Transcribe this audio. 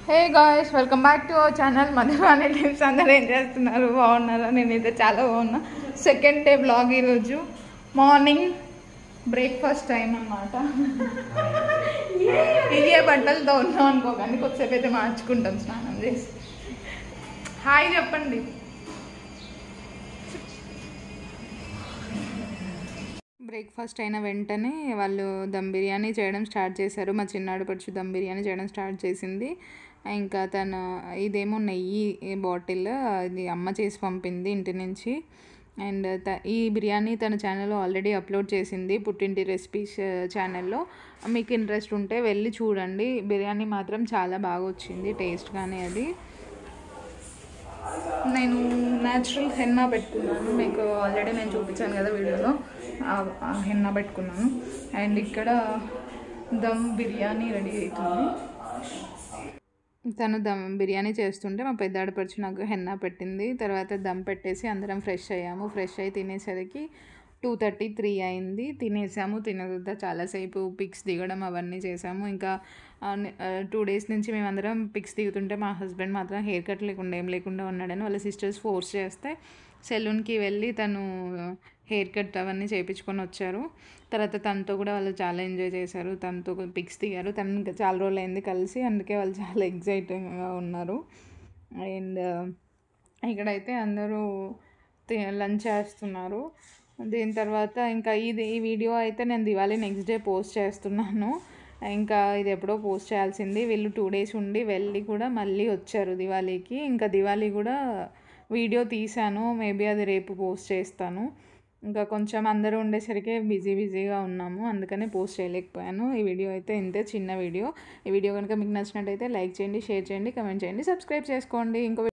hey guys welcome back to our channel Madhuvani tips అందరూ ఏం చేస్తున్నారు బాగున్నారా నేనైతే చాలా బాగున్నా సెకండ్ డే బ్లాగ్ ఈరోజు మార్నింగ్ బ్రేక్ఫాస్ట్ టైం అన్నమాట ఇవే బట్టలతో ఉన్నాం అనుకోకండి కొద్దిసేపు అయితే మార్చుకుంటాం స్నానం చేసి హాయ్ చెప్పండి బ్రేక్ఫాస్ట్ అయిన వెంటనే వాళ్ళు దమ్ బిర్యానీ చేయడం స్టార్ట్ చేశారు మా చిన్నాడు పడుచు దమ్ బిర్యానీ చేయడం స్టార్ట్ చేసింది ఇంకా తను ఇదేమో నెయ్యి బాటిల్ ఇది అమ్మ చేసి పంపింది ఇంటి నుంచి అండ్ త ఈ బిర్యానీ తన ఛానల్లో ఆల్రెడీ అప్లోడ్ చేసింది పుట్టింటి రెసిపీస్ ఛానల్లో మీకు ఇంట్రెస్ట్ ఉంటే వెళ్ళి చూడండి బిర్యానీ మాత్రం చాలా బాగా వచ్చింది టేస్ట్ కానీ అది నేను న్యాచురల్ హెన్నా పెట్టుకున్నాను మీకు ఆల్రెడీ నేను చూపించాను కదా వీడియోలో ఆ- ఆ హెన్నా పెట్టుకున్నాను అండ్ ఇక్కడ దమ్ బిర్యానీ రెడీ అవుతుంది తను దమ్ బిర్యానీ చేస్తుంటే మా పెద్ద ఆడపడుచు నాకు హెన్నా పెట్టింది తర్వాత దమ్ పెట్టేసి అందరం ఫ్రెష్ అయ్యాము ఫ్రెష్ అయ్యి తినేసరికి టూ థర్టీ త్రీ అయింది తినేసాము తిన్న తర్వాత చాలాసేపు పిక్స్ దిగడం అవన్నీ చేసాము ఇంకా టూ డేస్ నుంచి మేమందరం పిక్స్ దిగుతుంటే మా హస్బెండ్ మాత్రం హెయిర్ కట్ లేకుండా ఏం లేకుండా ఉన్నాడని వాళ్ళ సిస్టర్స్ ఫోర్స్ చేస్తే సెలూన్కి వెళ్ళి తను హెయిర్ కట్ అవన్నీ చేయించుకొని వచ్చారు తర్వాత తనతో కూడా వాళ్ళు చాలా ఎంజాయ్ చేశారు తనతో పిక్స్ దిగారు తను ఇంకా చాలా రోజులు అయింది కలిసి అందుకే వాళ్ళు చాలా ఎగ్జైటింగ్గా ఉన్నారు అండ్ ఇక్కడైతే అందరూ లంచ్ చేస్తున్నారు దీని తర్వాత ఇంకా ఇది ఈ వీడియో అయితే నేను దివాళీ నెక్స్ట్ డే పోస్ట్ చేస్తున్నాను ఇంకా ఇది ఎప్పుడో పోస్ట్ చేయాల్సింది వీళ్ళు టూ డేస్ ఉండి వెళ్ళి కూడా మళ్ళీ వచ్చారు దివాళీకి ఇంకా దివాళీ కూడా వీడియో తీశాను మేబీ అది రేపు పోస్ట్ చేస్తాను ఇంకా కొంచెం అందరూ ఉండేసరికి బిజీ బిజీగా ఉన్నాము అందుకనే పోస్ట్ చేయలేకపోయాను ఈ వీడియో అయితే ఇంతే చిన్న వీడియో ఈ వీడియో కనుక మీకు నచ్చినట్టయితే లైక్ చేయండి షేర్ చేయండి కమెంట్ చేయండి సబ్స్క్రైబ్ చేసుకోండి ఇంకో